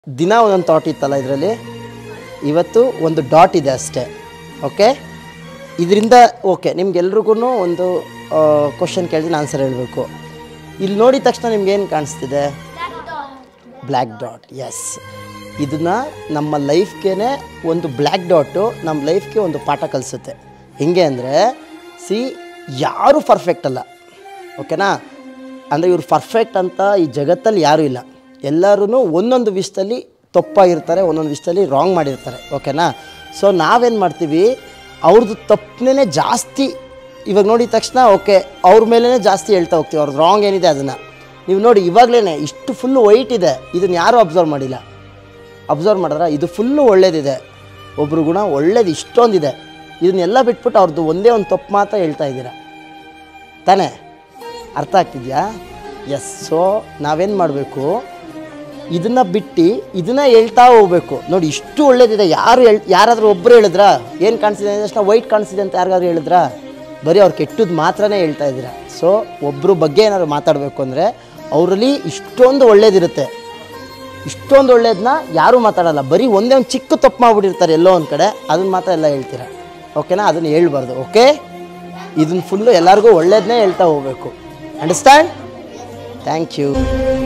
ದಿನ ಒಂದೊಂದು ಥಾಟ್ ಇತ್ತಲ್ಲ ಇದರಲ್ಲಿ ಇವತ್ತು ಒಂದು ಡಾಟ್ ಇದೆ ಅಷ್ಟೇ ಓಕೆ ಇದರಿಂದ ಓಕೆ ನಿಮ್ಗೆಲ್ರಿಗೂ ಒಂದು ಕ್ವಶನ್ ಕೇಳಿದ್ರೆ ಆನ್ಸರ್ ಹೇಳಬೇಕು ಇಲ್ಲಿ ನೋಡಿದ ತಕ್ಷಣ ನಿಮ್ಗೆ ಏನು ಕಾಣಿಸ್ತಿದೆ ಬ್ಲ್ಯಾಕ್ ಡಾಟ್ ಎಸ್ ಇದನ್ನ ನಮ್ಮ ಲೈಫ್ಗೆ ಒಂದು ಬ್ಲ್ಯಾಕ್ ಡಾಟು ನಮ್ಮ ಲೈಫ್ಗೆ ಒಂದು ಪಾಠ ಕಲಿಸುತ್ತೆ ಹೆಂಗೆ ಅಂದರೆ ಸಿ ಯಾರೂ ಪರ್ಫೆಕ್ಟ್ ಅಲ್ಲ ಓಕೆನಾ ಅಂದರೆ ಇವ್ರು ಪರ್ಫೆಕ್ಟ್ ಅಂತ ಈ ಜಗತ್ತಲ್ಲಿ ಯಾರೂ ಇಲ್ಲ ಎಲ್ಲರೂ ಒಂದೊಂದು ವಿಷಯದಲ್ಲಿ ತಪ್ಪಾಗಿರ್ತಾರೆ ಒಂದೊಂದು ವಿಷಯದಲ್ಲಿ ರಾಂಗ್ ಮಾಡಿರ್ತಾರೆ ಓಕೆನಾ ಸೊ ನಾವೇನು ಮಾಡ್ತೀವಿ ಅವ್ರದ್ದು ತಪ್ಪನೇ ಜಾಸ್ತಿ ಇವಾಗ ನೋಡಿದ ತಕ್ಷಣ ಓಕೆ ಅವ್ರ ಮೇಲೇ ಜಾಸ್ತಿ ಹೇಳ್ತಾ ಹೋಗ್ತೀವಿ ಅವ್ರದ್ದು ರಾಂಗ್ ಏನಿದೆ ಅದನ್ನು ನೀವು ನೋಡಿ ಇವಾಗಲೇ ಇಷ್ಟು ಫುಲ್ಲು ವೈಟ್ ಇದೆ ಇದನ್ನು ಯಾರೂ ಅಬ್ಸರ್ವ್ ಮಾಡಿಲ್ಲ ಅಬ್ಸರ್ವ್ ಮಾಡಿದ್ರೆ ಇದು ಫುಲ್ಲು ಒಳ್ಳೇದಿದೆ ಒಬ್ರು ಗುಣ ಒಳ್ಳೇದು ಇಷ್ಟೊಂದಿದೆ ಇದನ್ನೆಲ್ಲ ಬಿಟ್ಬಿಟ್ಟು ಅವ್ರದ್ದು ಒಂದೇ ಒಂದು ತಪ್ಪು ಮಾತ್ರ ಹೇಳ್ತಾ ಇದ್ದೀರಾ ತಾನೇ ಅರ್ಥ ಆಗ್ತಿದ್ಯಾ ಎಸ್ ಸೊ ನಾವೇನು ಮಾಡಬೇಕು ಇದನ್ನು ಬಿಟ್ಟು ಇದನ್ನ ಹೇಳ್ತಾ ಹೋಗ್ಬೇಕು ನೋಡಿ ಇಷ್ಟು ಒಳ್ಳೇದಿದೆ ಯಾರು ಹೇಳ್ ಯಾರಾದರೂ ಒಬ್ಬರು ಹೇಳಿದ್ರಾ ಏನು ಕಾಣಿಸಿದೆ ಅಂದ ತಕ್ಷಣ ವೈಟ್ ಕಾಣಿಸಿದೆ ಅಂತ ಯಾರಿಗಾದ್ರು ಹೇಳಿದ್ರಾ ಬರೀ ಅವ್ರು ಕೆಟ್ಟದ್ದು ಮಾತ್ರನೇ ಹೇಳ್ತಾ ಇದ್ದೀರಾ ಸೊ ಒಬ್ಬರು ಬಗ್ಗೆ ಏನಾದ್ರು ಮಾತಾಡಬೇಕು ಅಂದರೆ ಅವರಲ್ಲಿ ಇಷ್ಟೊಂದು ಒಳ್ಳೇದಿರುತ್ತೆ ಇಷ್ಟೊಂದು ಒಳ್ಳೇದನ್ನ ಯಾರೂ ಮಾತಾಡಲ್ಲ ಬರೀ ಒಂದೇ ಒಂದು ಚಿಕ್ಕ ತಪ್ಪು ಮಾಡಿಬಿಟ್ಟಿರ್ತಾರೆ ಎಲ್ಲೋ ಒಂದು ಕಡೆ ಅದನ್ನ ಮಾತ್ರ ಎಲ್ಲ ಹೇಳ್ತೀರಾ ಓಕೆನಾ ಅದನ್ನು ಹೇಳ್ಬಾರ್ದು ಓಕೆ ಇದನ್ನ ಫುಲ್ಲು ಎಲ್ಲರಿಗೂ ಒಳ್ಳೇದನ್ನೇ ಹೇಳ್ತಾ ಹೋಗಬೇಕು ಅಂಡರ್ಸ್ಟ್ಯಾಂಡ್ ಥ್ಯಾಂಕ್ ಯು